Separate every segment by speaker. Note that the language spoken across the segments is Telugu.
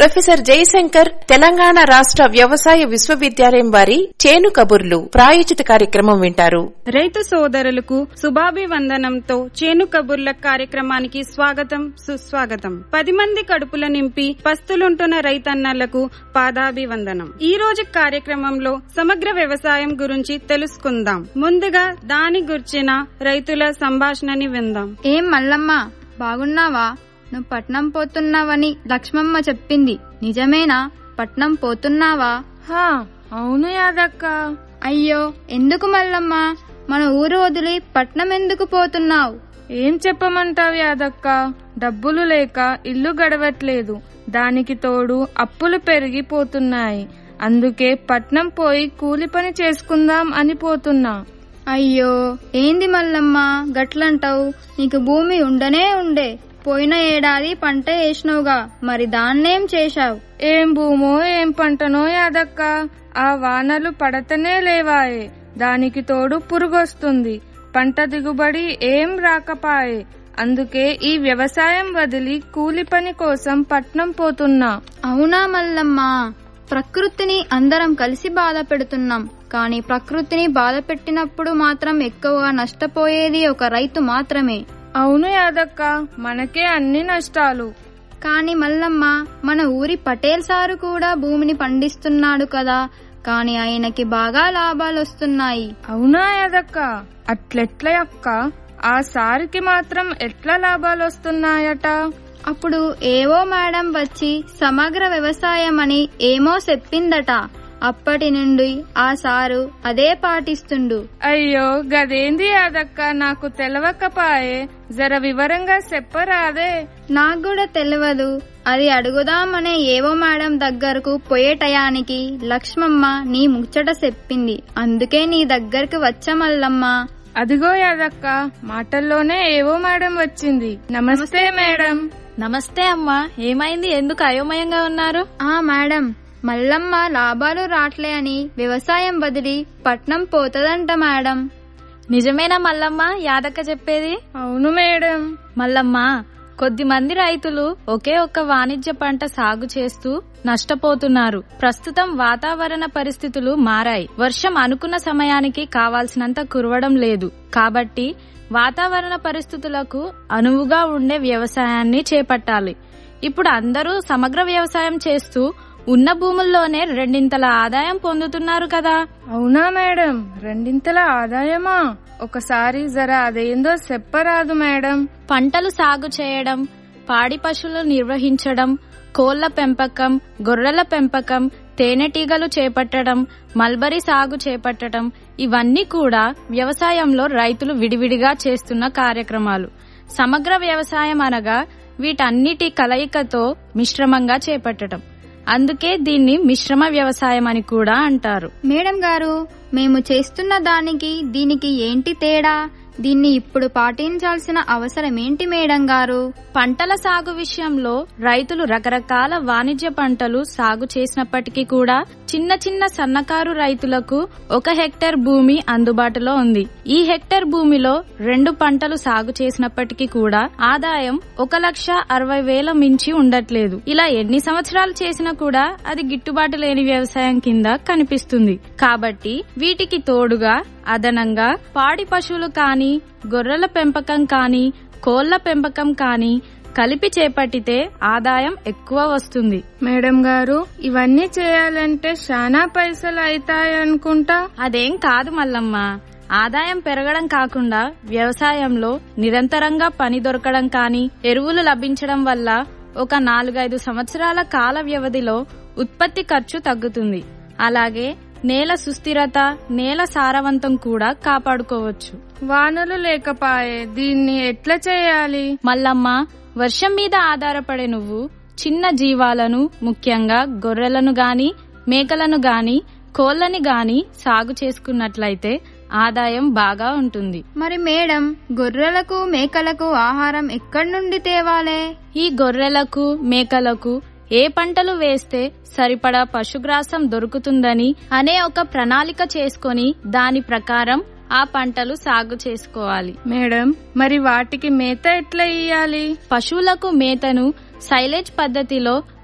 Speaker 1: ప్రొఫెసర్ జయశంకర్ తెలంగాణ రాష్ట్ర వ్యవసాయ విశ్వవిద్యాలయం వారి చేను కబుర్లు ప్రాయోజిత కార్యక్రమం వింటారు
Speaker 2: రైతు సోదరులకు శుభాభివందనంతో చేను కబుర్ల కార్యక్రమానికి స్వాగతం సుస్వాగతం పది మంది కడుపుల నింపి పస్తులుంటున్న రైతన్నలకు పాదాభివందనం ఈ రోజు కార్యక్రమంలో సమగ్ర వ్యవసాయం గురించి తెలుసుకుందాం ముందుగా దాని గుర్చిన రైతుల సంభాషణని విందాం
Speaker 3: ఏం మల్లమ్మ బాగున్నావా నువ్వు పట్నం పోతున్నావని లక్ష్మమ్మ చెప్పింది నిజమేనా పట్నం పోతున్నావా
Speaker 4: హా అవును యాదక్క
Speaker 3: అయ్యో ఎందుకు మల్లమ్మ మన ఊరు వదిలి పట్నం ఎందుకు పోతున్నావు
Speaker 4: ఏం చెప్పమంటావు యాదక్క డబ్బులు లేక ఇల్లు గడవట్లేదు దానికి తోడు అప్పులు పెరిగిపోతున్నాయి అందుకే పట్నం పోయి కూలి పని చేసుకుందాం అని పోతున్నా
Speaker 3: అయ్యో ఏంది మల్లమ్మ గట్లంటావు నీకు భూమి ఉండనే ఉండే పోయిన ఏడాది పంట వేసినవుగా మరి దాన్నేం చేశావు
Speaker 4: ఏం భూమో ఏం పంటనో యాదక్క ఆ వానలు పడతనే లేవాయే దానికి తోడు పురుగొస్తుంది పంట దిగుబడి ఏం రాకపాయే అందుకే ఈ వ్యవసాయం వదిలి కూలి పని కోసం పట్నం పోతున్నా
Speaker 3: అవునా మల్లమ్మ ప్రకృతిని అందరం కలిసి బాధ పెడుతున్నాం కానీ ప్రకృతిని బాధ పెట్టినప్పుడు మాత్రం ఎక్కువగా నష్టపోయేది ఒక రైతు మాత్రమే
Speaker 4: అవును యాదక్క మనకే అన్ని నష్టాలు
Speaker 3: కానీ మల్లమ్మ మన ఊరి పటేల్ సారు కూడా భూమిని పండిస్తున్నాడు కదా కానీ ఆయనకి బాగా లాభాలు వస్తున్నాయి
Speaker 4: అవునా యాదక్క అట్లెట్ల అక్క ఆ సారికి మాత్రం ఎట్లా లాభాలు వస్తున్నాయట
Speaker 3: అప్పుడు ఏవో మేడం వచ్చి సమగ్ర వ్యవసాయం అని ఏమో చెప్పిందట అప్పటి నుండి ఆ సారు అదే పాటిస్తుండు
Speaker 4: అయ్యో గదేంది యాదక్క నాకు తెలవకపాయే జర వివరంగా చెప్పరాదే
Speaker 3: నాకు కూడా తెలియదు అది అడుగుదామనే ఏవో మేడం దగ్గరకు పోయే టయానికి లక్ష్మమ్మ నీ ముచ్చట చెప్పింది అందుకే నీ దగ్గరకు వచ్చా మల్లమ్మ
Speaker 4: అదిగో యాదక్క మాటల్లోనే ఏవో మేడం వచ్చింది నమస్తే మేడం
Speaker 5: నమస్తే అమ్మా ఏమైంది ఎందుకు అయోమయంగా ఉన్నారు
Speaker 3: ఆ మేడం మల్లమ్మ లాభాలు రాట్లే అని వ్యవసాయం వదిలి పట్నం పోతదంట మేడం
Speaker 5: నిజమేనా మల్లమ్మ యాదక్క చెప్పేది
Speaker 4: అవును మేడం
Speaker 5: మల్లమ్మ కొద్ది మంది రైతులు ఒకే ఒక్క వాణిజ్య పంట సాగు చేస్తూ నష్టపోతున్నారు ప్రస్తుతం వాతావరణ పరిస్థితులు మారాయి వర్షం అనుకున్న సమయానికి కావాల్సినంత కురవడం లేదు కాబట్టి వాతావరణ పరిస్థితులకు అనువుగా ఉండే వ్యవసాయాన్ని చేపట్టాలి ఇప్పుడు అందరూ సమగ్ర వ్యవసాయం చేస్తూ ఉన్న భూముల్లోనే రెండింతల ఆదాయం పొందుతున్నారు కదా
Speaker 4: అవునా మేడం రెండింతల ఆదాయమా ఒకసారి జర అదేందో చెప్పరాదు మేడం
Speaker 5: పంటలు సాగు చేయడం పాడి పశువులు నిర్వహించడం కోళ్ల పెంపకం గొర్రెల పెంపకం తేనెటీగలు చేపట్టడం మల్బరీ సాగు చేపట్టడం ఇవన్నీ కూడా వ్యవసాయంలో రైతులు విడివిడిగా చేస్తున్న కార్యక్రమాలు సమగ్ర వ్యవసాయం అనగా వీటన్నిటి కలయికతో మిశ్రమంగా చేపట్టడం అందుకే దీన్ని మిశ్రమ వ్యవసాయం అని కూడా అంటారు
Speaker 3: మేడం గారు మేము చేస్తున్న దానికి దీనికి ఏంటి తేడా దీన్ని ఇప్పుడు పాటించాల్సిన అవసరం ఏంటి మేడం గారు
Speaker 5: పంటల సాగు విషయంలో రైతులు రకరకాల వాణిజ్య పంటలు సాగు చేసినప్పటికీ కూడా చిన్న చిన్న సన్నకారు రైతులకు ఒక హెక్టర్ భూమి అందుబాటులో ఉంది ఈ హెక్టర్ భూమిలో రెండు పంటలు సాగు చేసినప్పటికీ కూడా ఆదాయం ఒక లక్ష అరవై వేల మించి ఉండట్లేదు ఇలా ఎన్ని సంవత్సరాలు చేసినా కూడా అది గిట్టుబాటు లేని వ్యవసాయం కింద కనిపిస్తుంది కాబట్టి వీటికి తోడుగా అదనంగా పాడి పశువులు కానీ గొర్రెల పెంపకం కానీ కోళ్ల పెంపకం కానీ కలిపి చేపట్టితే ఆదాయం ఎక్కువ వస్తుంది
Speaker 4: మేడం గారు ఇవన్నీ చేయాలంటే శానా పైసలు అవుతాయనుకుంటా
Speaker 5: అదేం కాదు మల్లమ్మ ఆదాయం పెరగడం కాకుండా వ్యవసాయంలో నిరంతరంగా పని దొరకడం కానీ ఎరువులు లభించడం వల్ల ఒక నాలుగైదు సంవత్సరాల కాల వ్యవధిలో ఉత్పత్తి ఖర్చు తగ్గుతుంది అలాగే నేల సుస్థిరత నేల సారవంతం కూడా కాపాడుకోవచ్చు
Speaker 4: వానలు లేకపాయే దీన్ని ఎట్లా చేయాలి
Speaker 5: మల్లమ్మ వర్షం మీద ఆధారపడే నువ్వు చిన్న జీవాలను ముఖ్యంగా గొర్రెలను గాని మేకలను గాని కోళ్లని గాని సాగు చేసుకున్నట్లయితే ఆదాయం బాగా ఉంటుంది
Speaker 3: మరి మేడం గొర్రెలకు మేకలకు ఆహారం ఎక్కడి నుండి తేవాలే
Speaker 5: ఈ గొర్రెలకు మేకలకు ఏ పంటలు వేస్తే సరిపడా పశుగ్రాసం దొరుకుతుందని అనే ఒక ప్రణాళిక చేసుకొని దాని ప్రకారం ఆ పంటలు సాగు చేసుకోవాలి
Speaker 4: మేడం మరి వాటికి మేత ఎట్లా ఇయ్యాలి
Speaker 5: పశువులకు మేతను సైలేజ్ పద్ధతిలో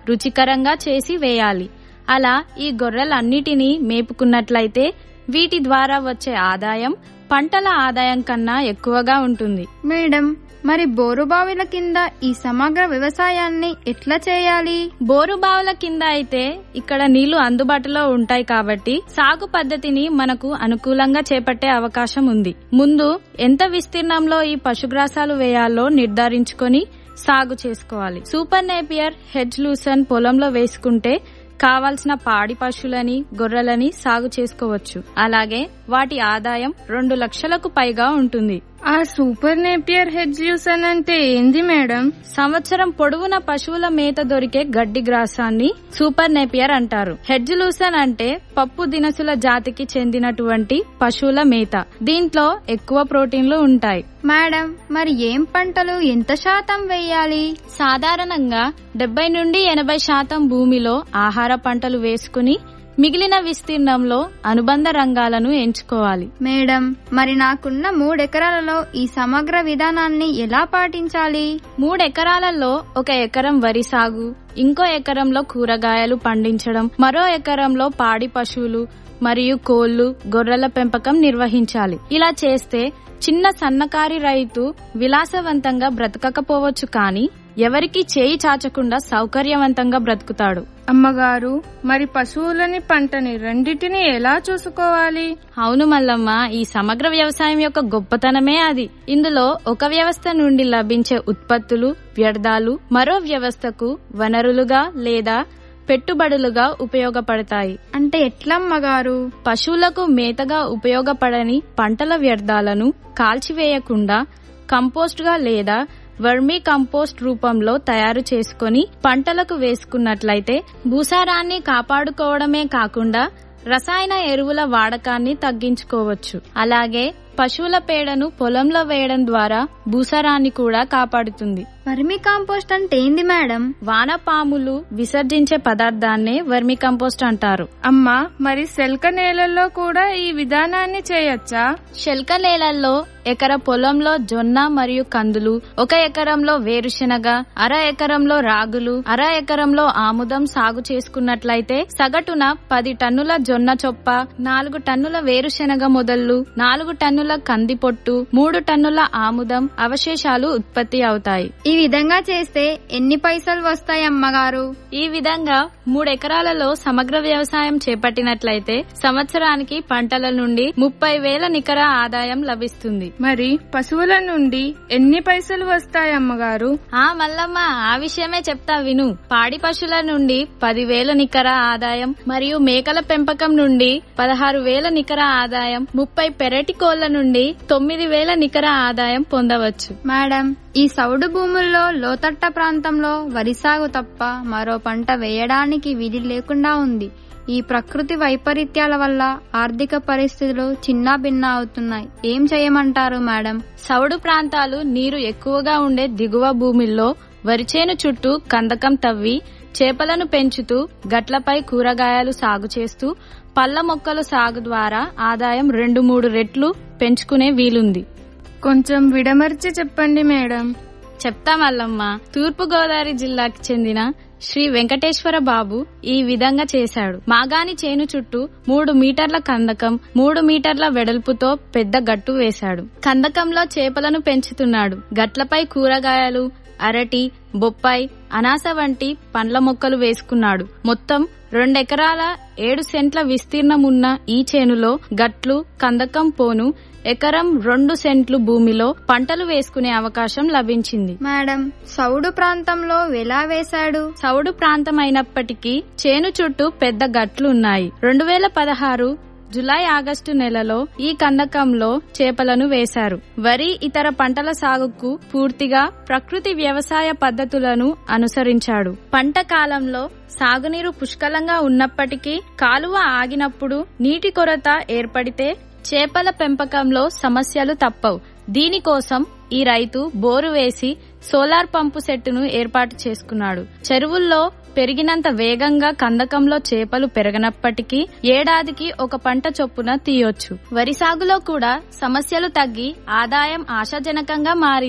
Speaker 5: రుచికరంగా చేసి వేయాలి అలా ఈ గొర్రెలన్నిటినీ మేపుకున్నట్లయితే వీటి ద్వారా వచ్చే ఆదాయం పంటల ఆదాయం కన్నా ఎక్కువగా ఉంటుంది
Speaker 3: మేడం మరి బోరుబావిల కింద ఈ సమగ్ర వ్యవసాయాన్ని ఎట్లా చేయాలి
Speaker 5: బోరు బావుల కింద అయితే ఇక్కడ నీళ్లు అందుబాటులో ఉంటాయి కాబట్టి సాగు పద్ధతిని మనకు అనుకూలంగా చేపట్టే అవకాశం ఉంది ముందు ఎంత విస్తీర్ణంలో ఈ పశుగ్రాసాలు వేయాలో నిర్ధారించుకొని సాగు చేసుకోవాలి సూపర్ నేపియర్ హెడ్జ్ లూసన్ పొలంలో వేసుకుంటే కావాల్సిన పాడి పశువులని గొర్రెలని సాగు చేసుకోవచ్చు అలాగే వాటి ఆదాయం రెండు లక్షలకు పైగా ఉంటుంది
Speaker 4: ఆ సూపర్ నేపియర్ హెడ్జ్యూసన్ అంటే ఏంది మేడం
Speaker 5: సంవత్సరం పొడవున పశువుల మేత దొరికే గడ్డి గ్రాసాన్ని సూపర్ నేపియర్ అంటారు హెడ్జ్ లూసన్ అంటే పప్పు దినుసుల జాతికి చెందినటువంటి పశువుల మేత దీంట్లో ఎక్కువ ప్రోటీన్లు ఉంటాయి
Speaker 3: మేడం మరి ఏం పంటలు ఎంత శాతం వేయాలి
Speaker 5: సాధారణంగా డెబ్బై నుండి ఎనభై శాతం భూమిలో ఆహార పంటలు వేసుకుని మిగిలిన విస్తీర్ణంలో అనుబంధ రంగాలను ఎంచుకోవాలి
Speaker 3: మేడం మరి నాకున్న మూడెకరాలలో ఈ సమగ్ర విధానాన్ని ఎలా పాటించాలి
Speaker 5: మూడెకరాలలో ఒక ఎకరం వరి సాగు ఇంకో ఎకరంలో కూరగాయలు పండించడం మరో ఎకరంలో పాడి పశువులు మరియు కోళ్లు గొర్రెల పెంపకం నిర్వహించాలి ఇలా చేస్తే చిన్న సన్నకారి రైతు విలాసవంతంగా బ్రతకకపోవచ్చు కానీ ఎవరికీ చేయి చాచకుండా సౌకర్యవంతంగా బ్రతుకుతాడు
Speaker 4: అమ్మగారు మరి పశువులని పంటని రెండిటిని ఎలా చూసుకోవాలి
Speaker 5: అవును మల్లమ్మ ఈ సమగ్ర వ్యవసాయం యొక్క గొప్పతనమే అది ఇందులో ఒక వ్యవస్థ నుండి లభించే ఉత్పత్తులు వ్యర్థాలు మరో వ్యవస్థకు వనరులుగా లేదా పెట్టుబడులుగా ఉపయోగపడతాయి
Speaker 3: అంటే ఎట్లమ్మగారు
Speaker 5: పశువులకు మేతగా ఉపయోగపడని పంటల వ్యర్థాలను కాల్చివేయకుండా కంపోస్ట్గా లేదా వర్మీ కంపోస్ట్ రూపంలో తయారు చేసుకొని పంటలకు వేసుకున్నట్లయితే భూసారాన్ని కాపాడుకోవడమే కాకుండా రసాయన ఎరువుల వాడకాన్ని తగ్గించుకోవచ్చు అలాగే పశువుల పేడను పొలంలో వేయడం ద్వారా భూసారాన్ని కూడా కాపాడుతుంది
Speaker 3: వర్మి కాంపోస్ట్ అంటే ఏంది మేడం
Speaker 5: వానపాములు విసర్జించే పదార్థాన్నే వర్మి కంపోస్ట్ అంటారు
Speaker 4: అమ్మా మరి సెల్క నేలల్లో కూడా ఈ విధానాన్ని చేయొచ్చా
Speaker 5: శల్క నేలల్లో ఎకర పొలంలో జొన్న మరియు కందులు ఒక ఎకరంలో వేరుశెనగ అర ఎకరంలో రాగులు అర ఎకరంలో ఆముదం సాగు చేసుకున్నట్లయితే సగటున పది టన్నుల జొన్న చొప్ప నాలుగు టన్నుల వేరుశెనగ మొదళ్ళు నాలుగు టన్నుల కంది పొట్టు మూడు టన్నుల ఆముదం అవశేషాలు ఉత్పత్తి అవుతాయి
Speaker 3: ఈ విధంగా చేస్తే ఎన్ని పైసలు వస్తాయి అమ్మగారు
Speaker 5: ఈ విధంగా మూడెకరాలలో సమగ్ర వ్యవసాయం చేపట్టినట్లయితే సంవత్సరానికి పంటల నుండి ముప్పై వేల నికర ఆదాయం లభిస్తుంది
Speaker 4: మరి పశువుల నుండి ఎన్ని పైసలు వస్తాయి అమ్మగారు
Speaker 5: ఆ మల్లమ్మ ఆ విషయమే చెప్తా విను పాడి పశువుల నుండి పదివేల నికర ఆదాయం మరియు మేకల పెంపకం నుండి పదహారు వేల నికర ఆదాయం ముప్పై పెరటి కోళ్ల నుండి తొమ్మిది వేల నికర ఆదాయం పొందవచ్చు
Speaker 3: మేడం ఈ సౌడు భూముల్లో లోతట్ట ప్రాంతంలో వరి సాగు తప్ప మరో పంట వేయడానికి వీలు లేకుండా ఉంది ఈ ప్రకృతి వైపరీత్యాల వల్ల ఆర్థిక పరిస్థితులు చిన్నాభిన్న అవుతున్నాయి ఏం చేయమంటారు మేడం
Speaker 5: సౌడు ప్రాంతాలు నీరు ఎక్కువగా ఉండే దిగువ భూమిల్లో వరిచేను చుట్టూ కందకం తవ్వి చేపలను పెంచుతూ గట్లపై కూరగాయలు సాగు చేస్తూ పళ్ళ మొక్కలు సాగు ద్వారా ఆదాయం రెండు మూడు రెట్లు పెంచుకునే వీలుంది
Speaker 4: కొంచెం విడమర్చి చెప్పండి మేడం
Speaker 5: చెప్తా మల్లమ్మ తూర్పు గోదావరి జిల్లాకి చెందిన శ్రీ వెంకటేశ్వర బాబు ఈ విధంగా చేశాడు మాగాని చేను చుట్టూ మూడు మీటర్ల కందకం మూడు మీటర్ల వెడల్పుతో పెద్ద గట్టు వేశాడు కందకంలో చేపలను పెంచుతున్నాడు గట్లపై కూరగాయలు అరటి బొప్పాయి అనాస వంటి పండ్ల మొక్కలు వేసుకున్నాడు మొత్తం రెండెకరాల ఏడు సెంట్ల విస్తీర్ణమున్న ఈ చేనులో గట్లు కందకం పోను ఎకరం రెండు సెంట్లు భూమిలో పంటలు వేసుకునే అవకాశం లభించింది
Speaker 3: మేడం సౌడు ప్రాంతంలో ఎలా వేశాడు
Speaker 5: సౌడు ప్రాంతం అయినప్పటికీ చేను చుట్టూ పెద్ద గట్లు ఉన్నాయి రెండు వేల పదహారు జులై ఆగస్టు నెలలో ఈ కందకంలో చేపలను వేశారు వరి ఇతర పంటల సాగుకు పూర్తిగా ప్రకృతి వ్యవసాయ పద్ధతులను అనుసరించాడు పంట కాలంలో సాగునీరు పుష్కలంగా ఉన్నప్పటికీ కాలువ ఆగినప్పుడు నీటి కొరత ఏర్పడితే చేపల పెంపకంలో సమస్యలు తప్పవు దీనికోసం ఈ రైతు బోరు వేసి సోలార్ పంపు సెట్టును ఏర్పాటు చేసుకున్నాడు చెరువుల్లో పెరిగినంత వేగంగా కందకంలో చేపలు పెరగనప్పటికీ ఏడాదికి ఒక పంట చొప్పున తీయొచ్చు వరి సాగులో కూడా సమస్యలు తగ్గి ఆదాయం ఆశాజనకంగా మారింది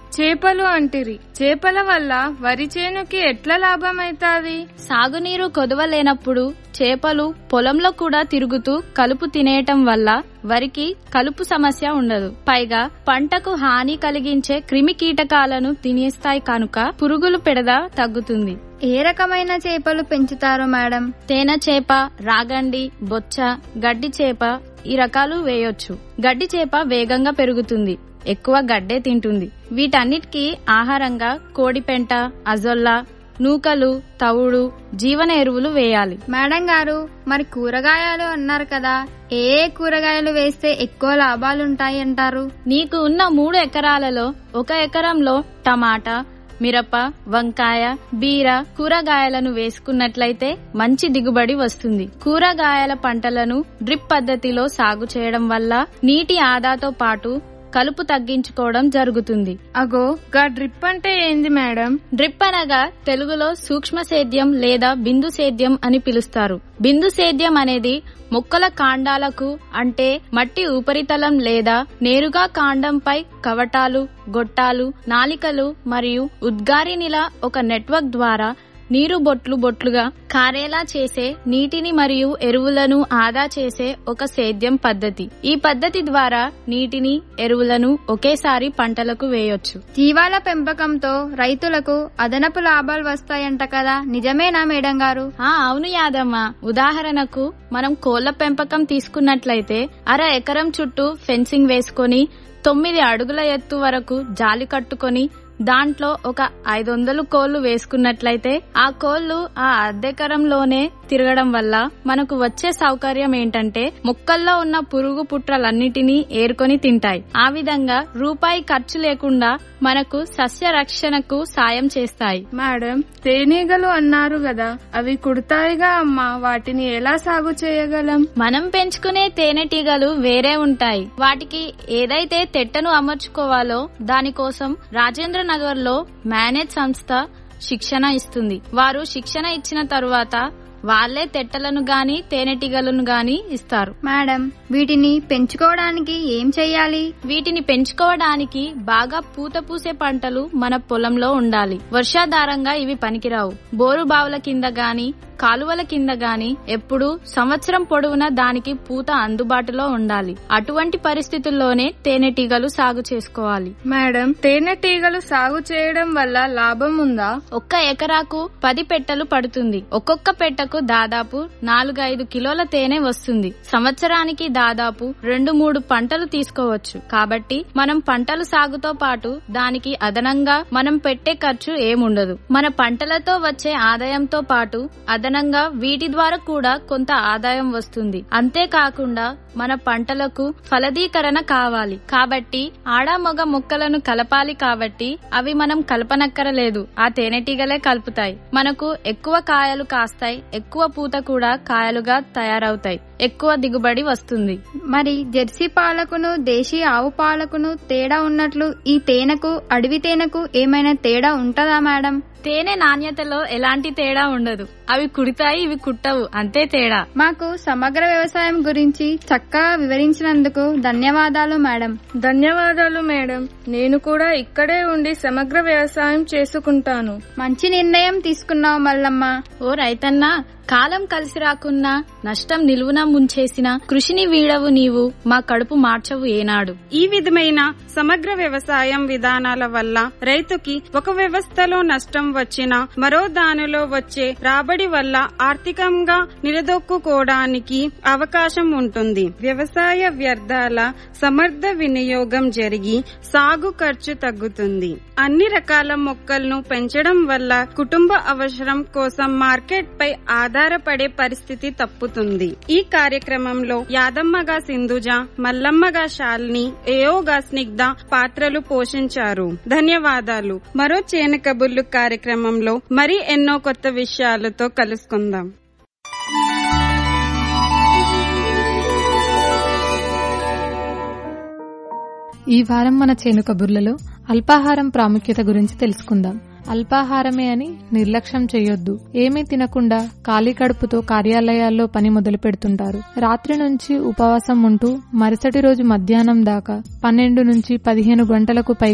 Speaker 4: చేపలు అంటిరి చేపల వల్ల వరి చేనుకి ఎట్లా లాభమైతాది
Speaker 5: సాగునీరు కొదవలేనప్పుడు చేపలు పొలంలో కూడా తిరుగుతూ కలుపు తినేయటం వల్ల వరికి కలుపు సమస్య ఉండదు పైగా పంటకు హాని కలిగించే క్రిమి కీటకాలను తినేస్తాయి కనుక పురుగులు పెడద తగ్గుతుంది
Speaker 3: ఏ రకమైన చేపలు పెంచుతారు మేడం
Speaker 5: తేనె చేప రాగండి బొచ్చ గడ్డి చేప ఈ రకాలు వేయొచ్చు గడ్డి చేప వేగంగా పెరుగుతుంది ఎక్కువ గడ్డే తింటుంది వీటన్నిటికీ ఆహారంగా కోడిపెంట అజొల్లా నూకలు తవుడు జీవన ఎరువులు వేయాలి
Speaker 3: మేడం గారు మరి కూరగాయలు అన్నారు కదా ఏ ఏ కూరగాయలు వేస్తే ఎక్కువ లాభాలుంటాయి అంటారు
Speaker 5: నీకు ఉన్న మూడు ఎకరాలలో ఒక ఎకరంలో టమాటా మిరప వంకాయ బీర కూరగాయలను వేసుకున్నట్లయితే మంచి దిగుబడి వస్తుంది కూరగాయల పంటలను డ్రిప్ పద్ధతిలో సాగు చేయడం వల్ల నీటి ఆదాతో పాటు కలుపు తగ్గించుకోవడం జరుగుతుంది
Speaker 4: అగో గా డ్రిప్ అంటే ఏంది మేడం
Speaker 5: డ్రిప్ అనగా తెలుగులో సూక్ష్మ సేద్యం లేదా బిందు సేద్యం అని పిలుస్తారు బిందు సేద్యం అనేది మొక్కల కాండాలకు అంటే మట్టి ఉపరితలం లేదా నేరుగా కాండంపై కవటాలు గొట్టాలు నాలికలు మరియు ఉద్గారినిలా ఒక నెట్వర్క్ ద్వారా నీరు బొట్లు బొట్లుగా కారేలా చేసే నీటిని మరియు ఎరువులను ఆదా చేసే ఒక సేద్యం పద్ధతి ఈ పద్ధతి ద్వారా నీటిని ఎరువులను ఒకేసారి పంటలకు వేయొచ్చు
Speaker 3: జీవాల పెంపకంతో రైతులకు అదనపు లాభాలు వస్తాయంట కదా నిజమేనా మేడం గారు
Speaker 5: ఆ అవును యాదమ్మ ఉదాహరణకు మనం కోళ్ల పెంపకం తీసుకున్నట్లయితే అర ఎకరం చుట్టూ ఫెన్సింగ్ వేసుకొని తొమ్మిది అడుగుల ఎత్తు వరకు జాలి కట్టుకొని దాంట్లో ఒక ఐదు వందలు కోళ్లు వేసుకున్నట్లయితే ఆ కోళ్లు ఆ అద్దెకరంలోనే తిరగడం వల్ల మనకు వచ్చే సౌకర్యం ఏంటంటే మొక్కల్లో ఉన్న పురుగు పుట్రలన్నిటినీ ఏరుకొని తింటాయి ఆ విధంగా రూపాయి ఖర్చు లేకుండా మనకు సస్య రక్షణకు సాయం చేస్తాయి
Speaker 4: మేడం తేనీగలు అన్నారు కదా అవి కుడతాయిగా అమ్మా వాటిని ఎలా సాగు చేయగలం
Speaker 5: మనం పెంచుకునే తేనెటీగలు వేరే ఉంటాయి వాటికి ఏదైతే తెట్టను అమర్చుకోవాలో దానికోసం రాజేంద్ర నగర్ లో మేనేజ్ సంస్థ శిక్షణ ఇస్తుంది వారు శిక్షణ ఇచ్చిన తరువాత వాళ్లే తెట్టలను గాని తేనెటీగలను గాని ఇస్తారు
Speaker 3: మేడం వీటిని పెంచుకోవడానికి ఏం చెయ్యాలి
Speaker 5: వీటిని పెంచుకోవడానికి బాగా పూత పూసే పంటలు మన పొలంలో ఉండాలి వర్షాధారంగా ఇవి పనికిరావు బోరు బావుల కింద గాని కాలువల కింద గాని ఎప్పుడు సంవత్సరం పొడవునా దానికి పూత అందుబాటులో ఉండాలి అటువంటి పరిస్థితుల్లోనే తేనెటీగలు సాగు చేసుకోవాలి
Speaker 4: మేడం తేనెటీగలు సాగు చేయడం వల్ల లాభం ఉందా
Speaker 5: ఒక్క ఎకరాకు పది పెట్టెలు పడుతుంది ఒక్కొక్క పెట్టకు దాదాపు నాలుగైదు కిలోల తేనె వస్తుంది సంవత్సరానికి దాదాపు రెండు మూడు పంటలు తీసుకోవచ్చు కాబట్టి మనం పంటల సాగుతో పాటు దానికి అదనంగా మనం పెట్టే ఖర్చు ఏముండదు మన పంటలతో వచ్చే ఆదాయంతో పాటు అదనంగా వీటి ద్వారా కూడా కొంత ఆదాయం వస్తుంది అంతేకాకుండా మన పంటలకు ఫలదీకరణ కావాలి కాబట్టి ఆడ మగ మొక్కలను కలపాలి కాబట్టి అవి మనం కలపనక్కరలేదు ఆ తేనెటీగలే కలుపుతాయి మనకు ఎక్కువ కాయలు కాస్తాయి ఎక్కువ పూత కూడా కాయలుగా తయారవుతాయి ఎక్కువ దిగుబడి వస్తుంది
Speaker 3: మరి జెర్సీ పాలకును దేశీ ఆవు పాలకును తేడా ఉన్నట్లు ఈ తేనెకు అడవి తేనెకు ఏమైనా తేడా ఉంటదా మేడం
Speaker 5: తేనె నాణ్యతలో ఎలాంటి తేడా ఉండదు అవి కుడతాయి ఇవి కుట్టవు అంతే తేడా
Speaker 3: మాకు సమగ్ర వ్యవసాయం గురించి చక్కగా వివరించినందుకు ధన్యవాదాలు మేడం
Speaker 4: ధన్యవాదాలు మేడం నేను కూడా ఇక్కడే ఉండి సమగ్ర వ్యవసాయం చేసుకుంటాను
Speaker 3: మంచి నిర్ణయం తీసుకున్నావు మల్లమ్మ
Speaker 5: ఓ రైతన్నా కాలం కలిసి రాకున్నా నష్టం నిలువున ముంచేసిన కృషిని వీడవు నీవు మా కడుపు మార్చవు ఏనాడు
Speaker 2: ఈ విధమైన సమగ్ర వ్యవసాయం విధానాల వల్ల రైతుకి ఒక వ్యవస్థలో నష్టం వచ్చినా మరో దానిలో వచ్చే రాబడి వల్ల ఆర్థికంగా నిలదొక్కుకోవడానికి అవకాశం ఉంటుంది వ్యవసాయ వ్యర్థాల సమర్థ వినియోగం జరిగి సాగు ఖర్చు తగ్గుతుంది అన్ని రకాల మొక్కలను పెంచడం వల్ల కుటుంబ అవసరం కోసం మార్కెట్ పై ఆధారపడే పరిస్థితి తప్పుతుంది ఈ కార్యక్రమంలో యాదమ్మగా సింధుజ మల్లమ్మగా శాలిని ఏయోగా స్నిగ్ధ పాత్రలు పోషించారు ధన్యవాదాలు మరో చేను కబుర్లు కార్యక్రమంలో మరి ఎన్నో కొత్త విషయాలతో కలుసుకుందాం
Speaker 6: ఈ వారం మన చేను కబుర్లలో అల్పాహారం ప్రాముఖ్యత గురించి తెలుసుకుందాం అల్పాహారమే అని నిర్లక్ష్యం చేయొద్దు ఏమీ తినకుండా ఖాళీ కడుపుతో కార్యాలయాల్లో పని మొదలు పెడుతుంటారు రాత్రి నుంచి ఉపవాసం ఉంటూ మరుసటి రోజు మధ్యాహ్నం దాకా పన్నెండు నుంచి పదిహేను గంటలకు పైగా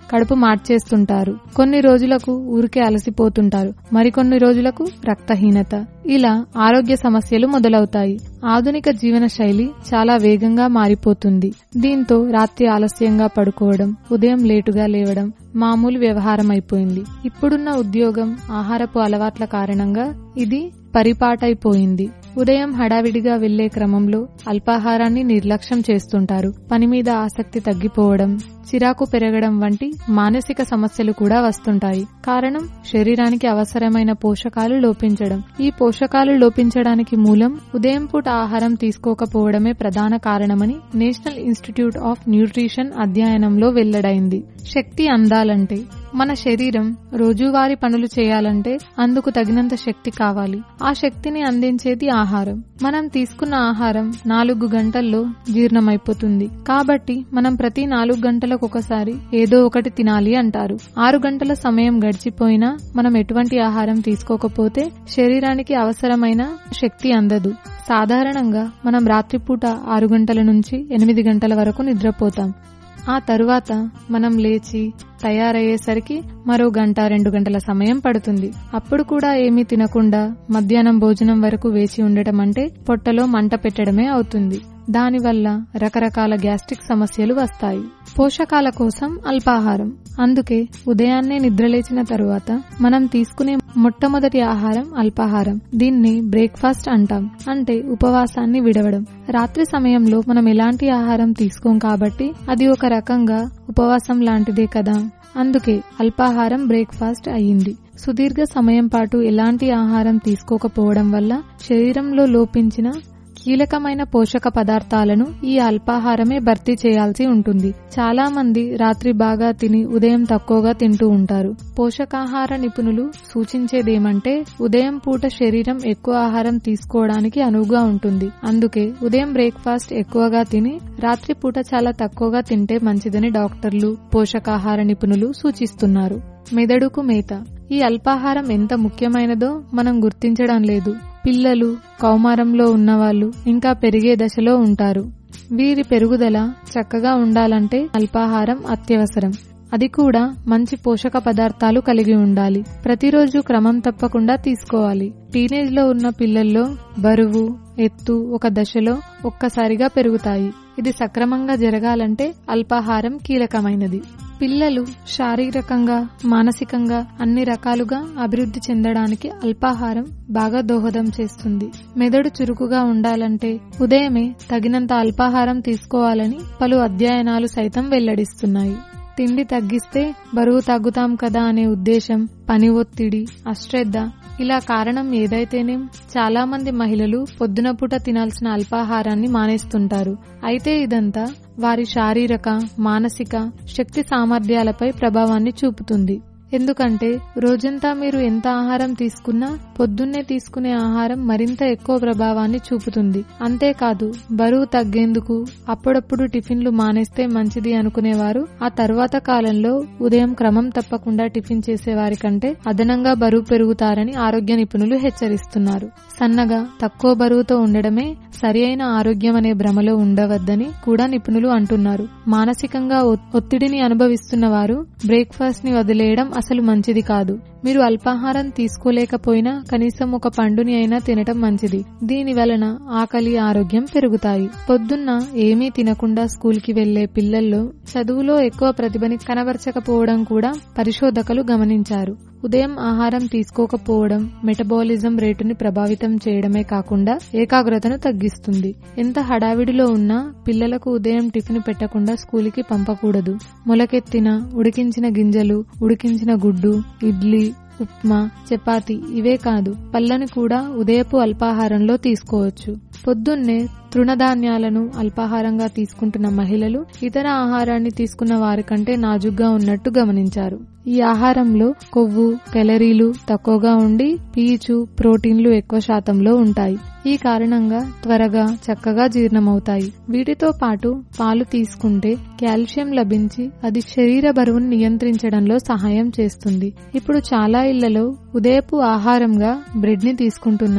Speaker 6: కడుపు మార్చేస్తుంటారు కొన్ని రోజులకు ఊరికే అలసిపోతుంటారు మరికొన్ని రోజులకు రక్తహీనత ఇలా ఆరోగ్య సమస్యలు మొదలవుతాయి ఆధునిక జీవన శైలి చాలా వేగంగా మారిపోతుంది దీంతో రాత్రి ఆలస్యంగా పడుకోవడం ఉదయం లేటుగా లేవడం మామూలు వ్యవహారం అయిపోయింది ఇప్పుడున్న ఉద్యోగం ఆహారపు అలవాట్ల కారణంగా ఇది పరిపాటైపోయింది ఉదయం హడావిడిగా వెళ్లే క్రమంలో అల్పాహారాన్ని నిర్లక్ష్యం చేస్తుంటారు పని మీద ఆసక్తి తగ్గిపోవడం చిరాకు పెరగడం వంటి మానసిక సమస్యలు కూడా వస్తుంటాయి కారణం శరీరానికి అవసరమైన పోషకాలు లోపించడం ఈ పోషకాలు లోపించడానికి మూలం ఉదయం పూట ఆహారం తీసుకోకపోవడమే ప్రధాన కారణమని నేషనల్ ఇన్స్టిట్యూట్ ఆఫ్ న్యూట్రిషన్ అధ్యయనంలో వెల్లడైంది శక్తి అందాలంటే మన శరీరం రోజువారీ పనులు చేయాలంటే అందుకు తగినంత శక్తి కావాలి ఆ శక్తిని అందించేది ఆహారం మనం తీసుకున్న ఆహారం నాలుగు గంటల్లో జీర్ణమైపోతుంది కాబట్టి మనం ప్రతి నాలుగు గంటలకు ఒకసారి ఏదో ఒకటి తినాలి అంటారు ఆరు గంటల సమయం గడిచిపోయినా మనం ఎటువంటి ఆహారం తీసుకోకపోతే శరీరానికి అవసరమైన శక్తి అందదు సాధారణంగా మనం రాత్రిపూట ఆరు గంటల నుంచి ఎనిమిది గంటల వరకు నిద్రపోతాం ఆ తరువాత మనం లేచి తయారయ్యేసరికి మరో గంట రెండు గంటల సమయం పడుతుంది అప్పుడు కూడా ఏమీ తినకుండా మధ్యాహ్నం భోజనం వరకు వేచి ఉండటం అంటే పొట్టలో మంట పెట్టడమే అవుతుంది దానివల్ల రకరకాల గ్యాస్ట్రిక్ సమస్యలు వస్తాయి పోషకాల కోసం అల్పాహారం అందుకే ఉదయాన్నే నిద్రలేచిన తరువాత మనం తీసుకునే మొట్టమొదటి ఆహారం అల్పాహారం దీన్ని బ్రేక్ఫాస్ట్ అంటాం అంటే ఉపవాసాన్ని విడవడం రాత్రి సమయంలో మనం ఎలాంటి ఆహారం తీసుకోం కాబట్టి అది ఒక రకంగా ఉపవాసం లాంటిదే కదా అందుకే అల్పాహారం బ్రేక్ఫాస్ట్ అయ్యింది సుదీర్ఘ సమయం పాటు ఎలాంటి ఆహారం తీసుకోకపోవడం వల్ల శరీరంలో లోపించిన కీలకమైన పోషక పదార్థాలను ఈ అల్పాహారమే భర్తీ చేయాల్సి ఉంటుంది చాలా మంది రాత్రి బాగా తిని ఉదయం తక్కువగా తింటూ ఉంటారు పోషకాహార నిపుణులు సూచించేదేమంటే ఉదయం పూట శరీరం ఎక్కువ ఆహారం తీసుకోవడానికి అనువుగా ఉంటుంది అందుకే ఉదయం బ్రేక్ఫాస్ట్ ఎక్కువగా తిని రాత్రి పూట చాలా తక్కువగా తింటే మంచిదని డాక్టర్లు పోషకాహార నిపుణులు సూచిస్తున్నారు మెదడుకు మేత ఈ అల్పాహారం ఎంత ముఖ్యమైనదో మనం గుర్తించడం లేదు పిల్లలు కౌమారంలో ఉన్నవాళ్లు ఇంకా పెరిగే దశలో ఉంటారు వీరి పెరుగుదల చక్కగా ఉండాలంటే అల్పాహారం అత్యవసరం అది కూడా మంచి పోషక పదార్థాలు కలిగి ఉండాలి ప్రతిరోజు క్రమం తప్పకుండా తీసుకోవాలి టీనేజ్ లో ఉన్న పిల్లల్లో బరువు ఎత్తు ఒక దశలో ఒక్కసారిగా పెరుగుతాయి ఇది సక్రమంగా జరగాలంటే అల్పాహారం కీలకమైనది పిల్లలు శారీరకంగా మానసికంగా అన్ని రకాలుగా అభివృద్ధి చెందడానికి అల్పాహారం బాగా దోహదం చేస్తుంది మెదడు చురుకుగా ఉండాలంటే ఉదయమే తగినంత అల్పాహారం తీసుకోవాలని పలు అధ్యయనాలు సైతం వెల్లడిస్తున్నాయి తిండి తగ్గిస్తే బరువు తగ్గుతాం కదా అనే ఉద్దేశం పని ఒత్తిడి అశ్రద్ధ ఇలా కారణం ఏదైతేనేం చాలా మంది మహిళలు పొద్దున పూట తినాల్సిన అల్పాహారాన్ని మానేస్తుంటారు అయితే ఇదంతా వారి శారీరక మానసిక శక్తి సామర్థ్యాలపై ప్రభావాన్ని చూపుతుంది ఎందుకంటే రోజంతా మీరు ఎంత ఆహారం తీసుకున్నా పొద్దున్నే తీసుకునే ఆహారం మరింత ఎక్కువ ప్రభావాన్ని చూపుతుంది అంతేకాదు బరువు తగ్గేందుకు అప్పుడప్పుడు టిఫిన్లు మానేస్తే మంచిది అనుకునేవారు ఆ తర్వాత కాలంలో ఉదయం క్రమం తప్పకుండా టిఫిన్ చేసేవారి కంటే అదనంగా బరువు పెరుగుతారని ఆరోగ్య నిపుణులు హెచ్చరిస్తున్నారు సన్నగా తక్కువ బరువుతో ఉండడమే సరి అయిన ఆరోగ్యం అనే భ్రమలో ఉండవద్దని కూడా నిపుణులు అంటున్నారు మానసికంగా ఒత్తిడిని అనుభవిస్తున్న వారు బ్రేక్ఫాస్ట్ ని వదిలేయడం అసలు మంచిది కాదు మీరు అల్పాహారం తీసుకోలేకపోయినా కనీసం ఒక పండుని అయినా తినటం మంచిది దీని వలన ఆకలి ఆరోగ్యం పెరుగుతాయి పొద్దున్న ఏమీ తినకుండా స్కూల్ కి వెళ్లే పిల్లల్లో చదువులో ఎక్కువ ప్రతిభని కనబరచకపోవడం కూడా పరిశోధకులు గమనించారు ఉదయం ఆహారం తీసుకోకపోవడం మెటబాలిజం రేటుని ప్రభావితం చేయడమే కాకుండా ఏకాగ్రతను తగ్గిస్తుంది ఎంత హడావిడిలో ఉన్నా పిల్లలకు ఉదయం టిఫిన్ పెట్టకుండా స్కూలుకి పంపకూడదు మొలకెత్తిన ఉడికించిన గింజలు ఉడికించిన గుడ్డు ఇడ్లీ ఉప్మా చపాతి ఇవే కాదు పళ్ళని కూడా ఉదయపు అల్పాహారంలో తీసుకోవచ్చు పొద్దున్నే తృణధాన్యాలను అల్పాహారంగా తీసుకుంటున్న మహిళలు ఇతర ఆహారాన్ని తీసుకున్న వారి కంటే నాజుగ్గా ఉన్నట్టు గమనించారు ఈ ఆహారంలో కొవ్వు కెలరీలు తక్కువగా ఉండి పీచు ప్రోటీన్లు ఎక్కువ శాతంలో ఉంటాయి ఈ కారణంగా త్వరగా చక్కగా జీర్ణమవుతాయి వీటితో పాటు పాలు తీసుకుంటే కాల్షియం లభించి అది శరీర బరువును నియంత్రించడంలో సహాయం చేస్తుంది ఇప్పుడు చాలా ఇళ్లలో ఉదయపు ఆహారంగా బ్రెడ్ ని తీసుకుంటున్నారు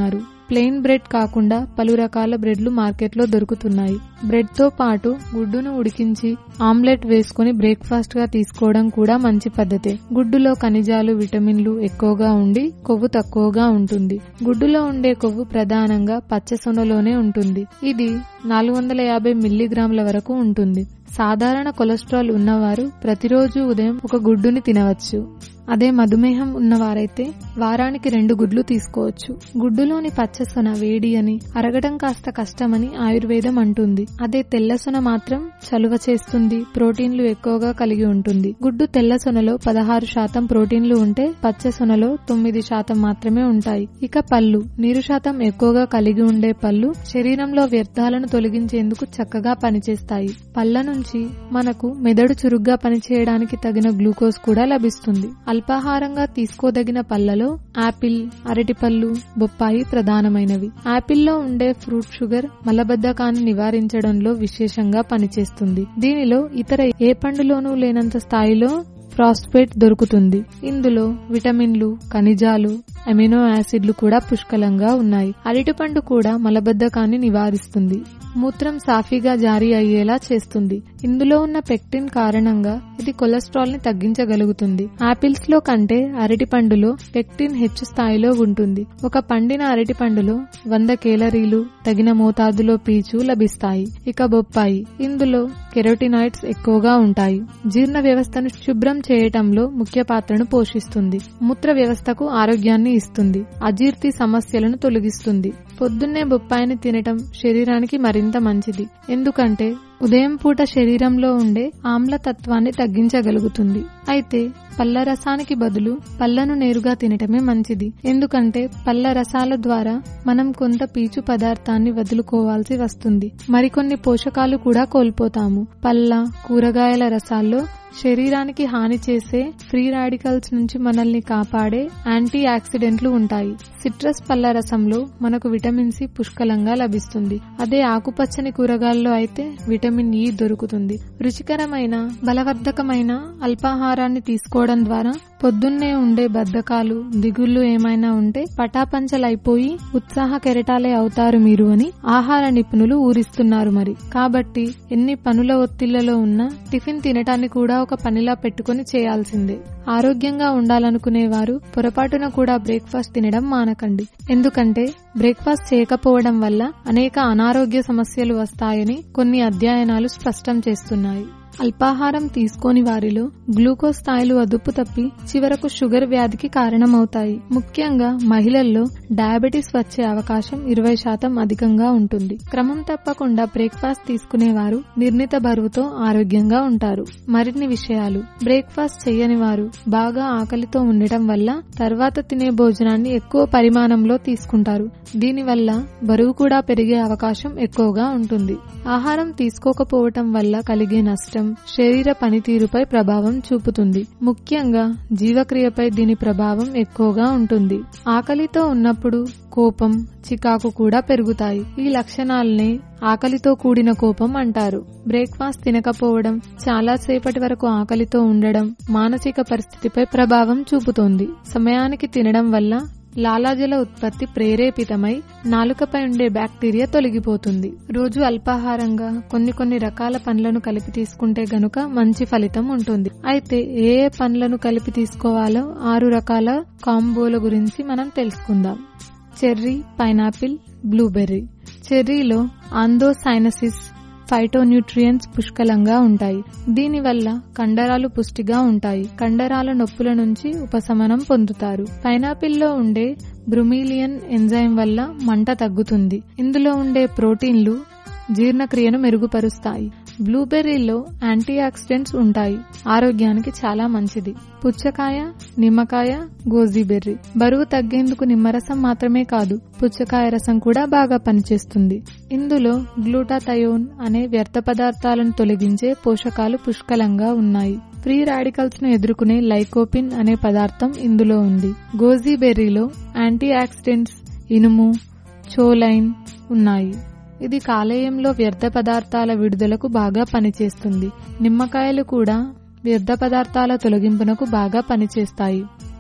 Speaker 6: ప్లెయిన్ బ్రెడ్ కాకుండా పలు రకాల బ్రెడ్లు మార్కెట్లో దొరుకుతున్నాయి బ్రెడ్ తో పాటు గుడ్డును ఉడికించి ఆమ్లెట్ వేసుకుని బ్రేక్ఫాస్ట్ గా తీసుకోవడం కూడా మంచి పద్ధతే గుడ్డులో ఖనిజాలు విటమిన్లు ఎక్కువగా ఉండి కొవ్వు తక్కువగా ఉంటుంది గుడ్డులో ఉండే కొవ్వు ప్రధానంగా పచ్చసొనలోనే ఉంటుంది ఇది నాలుగు వందల యాభై మిల్లీగ్రాముల వరకు ఉంటుంది సాధారణ కొలెస్ట్రాల్ ఉన్నవారు ప్రతిరోజు ఉదయం ఒక గుడ్డుని తినవచ్చు అదే మధుమేహం ఉన్నవారైతే వారానికి రెండు గుడ్లు తీసుకోవచ్చు గుడ్డులోని పచ్చసొన వేడి అని అరగడం కాస్త కష్టమని ఆయుర్వేదం అంటుంది అదే తెల్లసొన మాత్రం చలువ చేస్తుంది ప్రోటీన్లు ఎక్కువగా కలిగి ఉంటుంది గుడ్డు తెల్లసొనలో పదహారు శాతం ప్రోటీన్లు ఉంటే పచ్చసొనలో తొమ్మిది శాతం మాత్రమే ఉంటాయి ఇక పళ్ళు నీరు శాతం ఎక్కువగా కలిగి ఉండే పళ్ళు శరీరంలో వ్యర్థాలను తొలగించేందుకు చక్కగా పనిచేస్తాయి పళ్ళ నుంచి మనకు మెదడు చురుగ్గా పనిచేయడానికి తగిన గ్లూకోజ్ కూడా లభిస్తుంది అల్పాహారంగా తీసుకోదగిన పళ్లలో ఆపిల్ అరటిపళ్ళు బొప్పాయి ప్రధానమైనవి ఆపిల్లో ఉండే ఫ్రూట్ షుగర్ మలబద్ధకాన్ని నివారించడంలో విశేషంగా పనిచేస్తుంది దీనిలో ఇతర ఏ పండులోనూ లేనంత స్థాయిలో ప్రాస్పేట్ దొరుకుతుంది ఇందులో విటమిన్లు ఖనిజాలు అమినో యాసిడ్లు కూడా పుష్కలంగా ఉన్నాయి అరటిపండు కూడా మలబద్ధకాన్ని నివారిస్తుంది మూత్రం సాఫీగా జారీ అయ్యేలా చేస్తుంది ఇందులో ఉన్న పెక్టిన్ కారణంగా ఇది కొలెస్ట్రాల్ ని తగ్గించగలుగుతుంది ఆపిల్స్ లో కంటే అరటి పండులో పెక్టిన్ హెచ్చు స్థాయిలో ఉంటుంది ఒక పండిన అరటి పండులో వంద కేలరీలు తగిన మోతాదులో పీచు లభిస్తాయి ఇక బొప్పాయి ఇందులో కెరోటినాయిడ్స్ ఎక్కువగా ఉంటాయి జీర్ణ వ్యవస్థను శుభ్రం చేయటంలో ముఖ్య పాత్రను పోషిస్తుంది మూత్ర వ్యవస్థకు ఆరోగ్యాన్ని ఇస్తుంది అజీర్తి సమస్యలను తొలగిస్తుంది పొద్దున్నే బొప్పాయిని తినటం శరీరానికి మరింత మంచిది ఎందుకంటే ఉదయం పూట శరీరంలో ఉండే ఆమ్లతత్వాన్ని తగ్గించగలుగుతుంది అయితే పళ్ళ రసానికి బదులు పళ్ళను నేరుగా తినటమే మంచిది ఎందుకంటే పళ్ళ రసాల ద్వారా మనం కొంత పీచు పదార్థాన్ని వదులుకోవాల్సి వస్తుంది మరికొన్ని పోషకాలు కూడా కోల్పోతాము పళ్ళ కూరగాయల రసాల్లో శరీరానికి హాని చేసే ఫ్రీ రాడికల్స్ నుంచి మనల్ని కాపాడే యాంటీ ఆక్సిడెంట్లు ఉంటాయి సిట్రస్ పళ్ళ రసంలో మనకు విటమిన్ సి పుష్కలంగా లభిస్తుంది అదే ఆకుపచ్చని కూరగాయల్లో అయితే విటమిన్ ఇ దొరుకుతుంది రుచికరమైన బలవర్ధకమైన అల్పాహారాన్ని తీసుకోవడం ద్వారా పొద్దున్నే ఉండే బద్ధకాలు దిగుళ్ళు ఏమైనా ఉంటే పటాపంచలైపోయి ఉత్సాహ కెరటాలే అవుతారు మీరు అని ఆహార నిపుణులు ఊరిస్తున్నారు మరి కాబట్టి ఎన్ని పనుల ఒత్తిళ్లలో ఉన్నా టిఫిన్ తినటాన్ని కూడా ఒక పనిలా పెట్టుకుని చేయాల్సిందే ఆరోగ్యంగా ఉండాలనుకునేవారు పొరపాటున కూడా బ్రేక్ఫాస్ట్ తినడం మానకండి ఎందుకంటే బ్రేక్ఫాస్ట్ చేయకపోవడం వల్ల అనేక అనారోగ్య సమస్యలు వస్తాయని కొన్ని అధ్యయనాలు స్పష్టం చేస్తున్నాయి అల్పాహారం తీసుకోని వారిలో గ్లూకోజ్ స్థాయిలు అదుపు తప్పి చివరకు షుగర్ వ్యాధికి కారణమవుతాయి ముఖ్యంగా మహిళల్లో డయాబెటీస్ వచ్చే అవకాశం ఇరవై శాతం అధికంగా ఉంటుంది క్రమం తప్పకుండా బ్రేక్ఫాస్ట్ తీసుకునేవారు నిర్ణీత బరువుతో ఆరోగ్యంగా ఉంటారు మరిన్ని విషయాలు బ్రేక్ఫాస్ట్ చేయని వారు బాగా ఆకలితో ఉండటం వల్ల తర్వాత తినే భోజనాన్ని ఎక్కువ పరిమాణంలో తీసుకుంటారు దీనివల్ల బరువు కూడా పెరిగే అవకాశం ఎక్కువగా ఉంటుంది ఆహారం తీసుకోకపోవటం వల్ల కలిగే నష్టం శరీర పనితీరుపై ప్రభావం చూపుతుంది ముఖ్యంగా జీవక్రియపై దీని ప్రభావం ఎక్కువగా ఉంటుంది ఆకలితో ఉన్నప్పుడు కోపం చికాకు కూడా పెరుగుతాయి ఈ లక్షణాలనే ఆకలితో కూడిన కోపం అంటారు బ్రేక్ఫాస్ట్ తినకపోవడం చాలా సేపటి వరకు ఆకలితో ఉండడం మానసిక పరిస్థితిపై ప్రభావం చూపుతోంది సమయానికి తినడం వల్ల లాలాజల ఉత్పత్తి ప్రేరేపితమై నాలుకపై ఉండే బ్యాక్టీరియా తొలగిపోతుంది రోజు అల్పాహారంగా కొన్ని కొన్ని రకాల పండ్లను కలిపి తీసుకుంటే గనుక మంచి ఫలితం ఉంటుంది అయితే ఏ ఏ పండ్లను కలిపి తీసుకోవాలో ఆరు రకాల కాంబోల గురించి మనం తెలుసుకుందాం చెర్రీ పైనాపిల్ బ్లూబెర్రీ చెర్రీలో ఆందోసైనసిస్ ఫైటోన్యూట్రియంట్స్ పుష్కలంగా ఉంటాయి దీనివల్ల కండరాలు పుష్టిగా ఉంటాయి కండరాల నొప్పుల నుంచి ఉపశమనం పొందుతారు పైనాపిల్లో ఉండే బ్రుమీలియన్ ఎంజైమ్ వల్ల మంట తగ్గుతుంది ఇందులో ఉండే ప్రోటీన్లు జీర్ణక్రియను మెరుగుపరుస్తాయి బ్లూబెర్రీలో యాంటీ ఆక్సిడెంట్స్ ఉంటాయి ఆరోగ్యానికి చాలా మంచిది పుచ్చకాయ నిమ్మకాయ గోజీబెర్రీ బరువు తగ్గేందుకు నిమ్మరసం మాత్రమే కాదు పుచ్చకాయ రసం కూడా బాగా పనిచేస్తుంది ఇందులో గ్లూటాథయోన్ అనే వ్యర్థ పదార్థాలను తొలగించే పోషకాలు పుష్కలంగా ఉన్నాయి ఫ్రీ రాడికల్స్ ను ఎదుర్కొనే లైకోపిన్ అనే పదార్థం ఇందులో ఉంది గోజీబెర్రీలో యాంటీ ఆక్సిడెంట్స్ ఇనుము చోలైన్ ఉన్నాయి ఇది కాలేయంలో వ్యర్థ పదార్థాల విడుదలకు బాగా పనిచేస్తుంది నిమ్మకాయలు కూడా వ్యర్థ పదార్థాల తొలగింపునకు బాగా పనిచేస్తాయి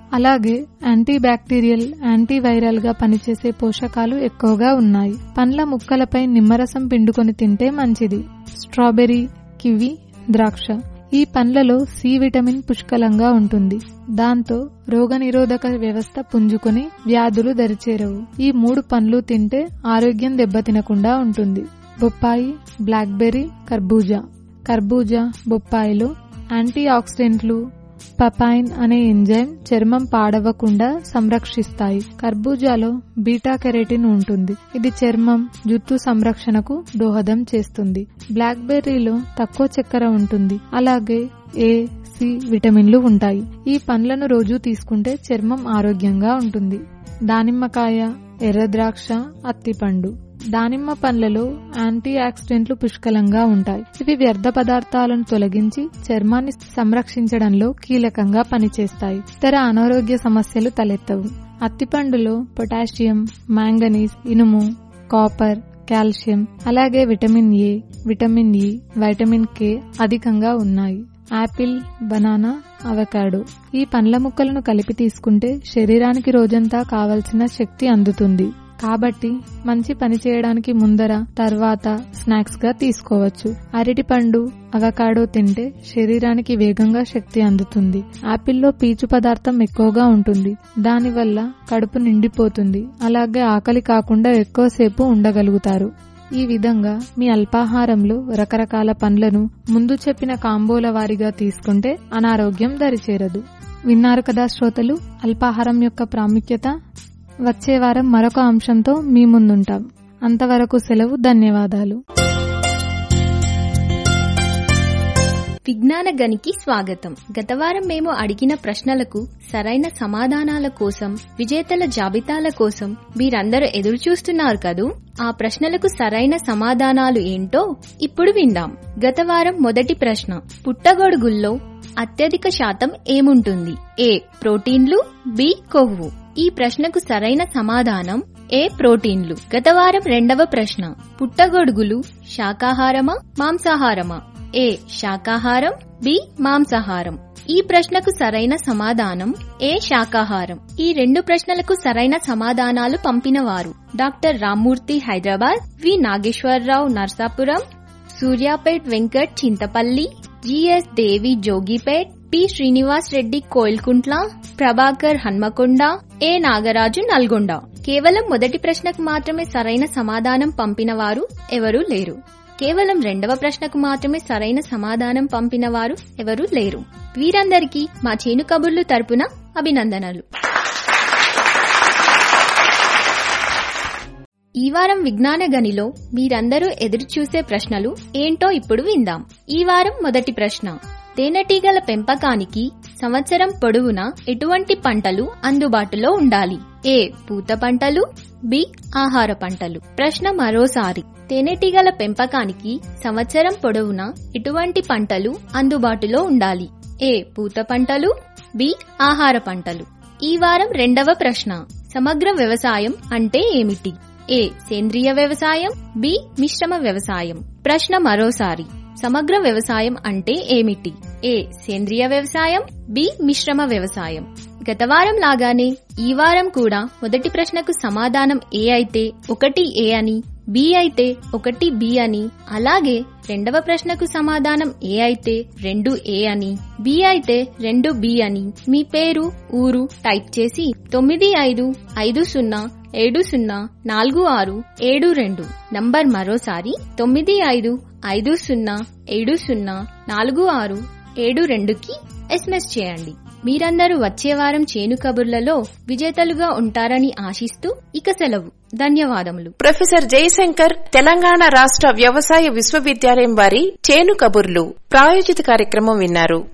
Speaker 6: అలాగే యాంటీ బ్యాక్టీరియల్ యాంటీవైరల్ గా పనిచేసే పోషకాలు ఎక్కువగా ఉన్నాయి పండ్ల ముక్కలపై నిమ్మరసం పిండుకొని తింటే మంచిది స్ట్రాబెర్రీ కివి ద్రాక్ష ఈ పండ్లలో సి విటమిన్ పుష్కలంగా ఉంటుంది దాంతో రోగనిరోధక వ్యవస్థ పుంజుకొని వ్యాధులు దరిచేరవు ఈ మూడు పండ్లు తింటే ఆరోగ్యం దెబ్బతినకుండా ఉంటుంది బొప్పాయి బ్లాక్బెర్రీ కర్బూజా కర్బూజా బొప్పాయిలో యాంటీ ఆక్సిడెంట్లు పపైన్ అనే ఎంజైమ్ చర్మం పాడవకుండా సంరక్షిస్తాయి కర్బూజాలో బీటా కెరటిన్ ఉంటుంది ఇది చర్మం జుట్టు సంరక్షణకు దోహదం చేస్తుంది బ్లాక్ బెర్రీలో తక్కువ చక్కెర ఉంటుంది అలాగే ఏ సి విటమిన్లు ఉంటాయి ఈ పండ్లను రోజు తీసుకుంటే చర్మం ఆరోగ్యంగా ఉంటుంది దానిమ్మకాయ ఎర్ర ద్రాక్ష అత్తిపండు దానిమ్మ పండ్లలో యాంటీ ఆక్సిడెంట్లు పుష్కలంగా ఉంటాయి ఇవి వ్యర్థ పదార్థాలను తొలగించి చర్మాన్ని సంరక్షించడంలో కీలకంగా పనిచేస్తాయి ఇతర అనారోగ్య సమస్యలు తలెత్తవు అత్తిపండులో పొటాషియం మాంగనీస్ ఇనుము కాపర్ కాల్షియం అలాగే vitamin A vitamin E vitamin K అధికంగా ఉన్నాయి యాపిల్ బనానా అవకాడో ఈ పండ్ల ముక్కలను కలిపి తీసుకుంటే శరీరానికి రోజంతా కావలసిన శక్తి అందుతుంది కాబట్టి మంచి పని చేయడానికి ముందర తర్వాత స్నాక్స్ గా తీసుకోవచ్చు అరటి పండు అవకాడో తింటే శరీరానికి వేగంగా శక్తి అందుతుంది యాపిల్లో పీచు పదార్థం ఎక్కువగా ఉంటుంది దానివల్ల కడుపు నిండిపోతుంది అలాగే ఆకలి కాకుండా ఎక్కువసేపు ఉండగలుగుతారు ఈ విధంగా మీ అల్పాహారంలో రకరకాల పండ్లను ముందు చెప్పిన కాంబోల వారిగా తీసుకుంటే అనారోగ్యం దరిచేరదు విన్నారు కదా శ్రోతలు అల్పాహారం యొక్క ప్రాముఖ్యత వచ్చే వారం మరొక అంశంతో మీ ముందుంటాం అంతవరకు సెలవు ధన్యవాదాలు
Speaker 7: విజ్ఞాన గనికి స్వాగతం గత వారం మేము అడిగిన ప్రశ్నలకు సరైన సమాధానాల కోసం విజేతల జాబితాల కోసం మీరందరూ ఎదురు చూస్తున్నారు కదూ ఆ ప్రశ్నలకు సరైన సమాధానాలు ఏంటో ఇప్పుడు విందాం గత వారం మొదటి ప్రశ్న పుట్టగొడుగుల్లో అత్యధిక శాతం ఏముంటుంది ఏ ప్రోటీన్లు బి కొవ్వు ఈ ప్రశ్నకు సరైన సమాధానం ఏ ప్రోటీన్లు గత వారం రెండవ ప్రశ్న పుట్టగొడుగులు శాకాహారమా మాంసాహారమా ఏ శాకాహారం బి మాంసాహారం ఈ ప్రశ్నకు సరైన సమాధానం ఏ శాకాహారం ఈ రెండు ప్రశ్నలకు సరైన సమాధానాలు పంపినవారు doctor Rammurthy Hyderabad V Nageswara Rao Narsapuram Suryapet Venkat Chintapalli GS Devi Jogipet P Srinivas Reddy Koilkuntla Prabhakar Hanamkonda A Nagaraju Nalgonda కేవలం మొదటి ప్రశ్నకు మాత్రమే సరైన సమాధానం పంపిన వారు ఎవరూ లేరు కేవలం రెండవ ప్రశ్నకు మాత్రమే సరైన సమాధానం పంపిన వారు ఎవరూ లేరు వీరందరికీ మా చేను కబుర్లు తరపున అభినందనలు ఈ వారం విజ్ఞాన గనిలో మీరందరూ ఎదురు చూసే ప్రశ్నలు ఏంటో ఇప్పుడు విందాం ఈ వారం మొదటి ప్రశ్న తేనెటీగల పెంపకానికి సంవత్సరం పొడవునా ఎటువంటి పంటలు అందుబాటులో ఉండాలి ఏ పూత పంటలు బి ఆహార పంటలు ప్రశ్న మరోసారి తేనెటీగల పెంపకానికి సంవత్సరం పొడవునా ఎటువంటి పంటలు అందుబాటులో ఉండాలి ఏ పూత పంటలు బి ఆహార పంటలు ఈ వారం రెండవ ప్రశ్న సమగ్ర వ్యవసాయం అంటే ఏమిటి ఏ సేంద్రియ వ్యవసాయం బి మిశ్రమ వ్యవసాయం ప్రశ్న మరోసారి సమగ్ర వ్యవసాయం అంటే ఏమిటి ఏ సేంద్రియ వ్యవసాయం బి మిశ్రమ వ్యవసాయం గత వారం లాగానే ఈ వారం కూడా మొదటి ప్రశ్నకు సమాధానం ఏ అయితే ఒకటి ఏ అని బి అయితే ఒకటి బి అని అలాగే రెండవ ప్రశ్నకు సమాధానం ఏ అయితే రెండు ఏ అని బి అయితే రెండు బి అని మీ పేరు ఊరు టైప్ చేసి తొమ్మిది ఐదు ఐదు సున్నా ఏడు సున్నా నాలుగు ఆరు ఏడు రెండు నంబర్ మరోసారి తొమ్మిది ఐదు ఐదు సున్నా ఏడు సున్నా నాలుగు ఆరు ఏడు రెండుకి ఎస్ఎంఎస్ చేయండి మీరందరూ వచ్చే వారం చేను కబుర్లలో విజేతలుగా ఉంటారని ఆశిస్తూ ఇక సెలవు ధన్యవాదములు
Speaker 1: ప్రొఫెసర్ జయశంకర్ తెలంగాణ రాష్ట్ర వ్యవసాయ విశ్వవిద్యాలయం వారి చేను కబుర్లు ప్రాయోజిత కార్యక్రమం విన్నారు